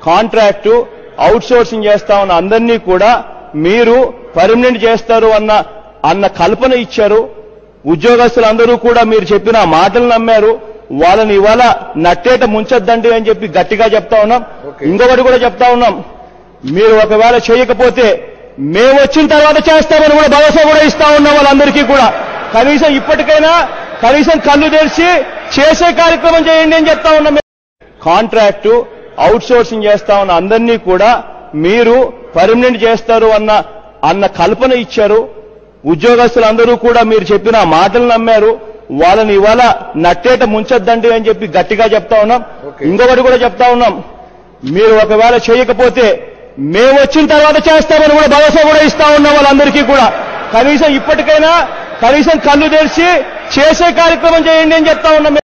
contract out sourcing చేస్తా ఉన్న అందరినీ కూడా మీరు పర్మనెంట్ చేస్తారు అన్న అన్న కల్పన ఇచ్చారు ఉద్యోగస్తులందరూ కూడా మీరు చెప్పిన ఆ మాటలు నమ్మారు వాళ్ళని ఇవాళ నట్టేట ముంచొద్దండి అని చెప్పి గట్టిగా చెప్తా ఉన్నాం ఇంకొకటి కూడా చెప్తా ఉన్నాం మీరు ఒకవేళ చేయకపోతే మేము వచ్చిన తర్వాత చేస్తామని కూడా భరోసా కూడా ఇస్తా ఉన్నాం వాళ్ళందరికీ కూడా కనీసం ఇప్పటికైనా కనీసం కళ్ళు తెరిచి చేసే కార్యక్రమం చేయండి అని చెప్తా ఉన్నాం కాంట్రాక్టు అవుట్ సోర్సింగ్ చేస్తా ఉన్న అందరినీ కూడా మీరు పర్మనెంట్ చేస్తారు అన్న అన్న కల్పన ఇచ్చారు ఉద్యోగస్తులందరూ కూడా మీరు చెప్పిన ఆ మాటలు నమ్మారు వాళ్ళని ఇవాళ నట్టేట ముంచొద్దండి అని చెప్పి గట్టిగా చెప్తా ఉన్నాం ఇంకొకటి కూడా చెప్తా ఉన్నాం మీరు ఒకవేళ చేయకపోతే మేము వచ్చిన తర్వాత చేస్తామని కూడా భరోసా కూడా ఇస్తా ఉన్నాం వాళ్ళందరికీ కూడా కనీసం ఇప్పటికైనా కనీసం కళ్ళు తెరిచి చేసే కార్యక్రమం చేయండి అని చెప్తా ఉన్నాం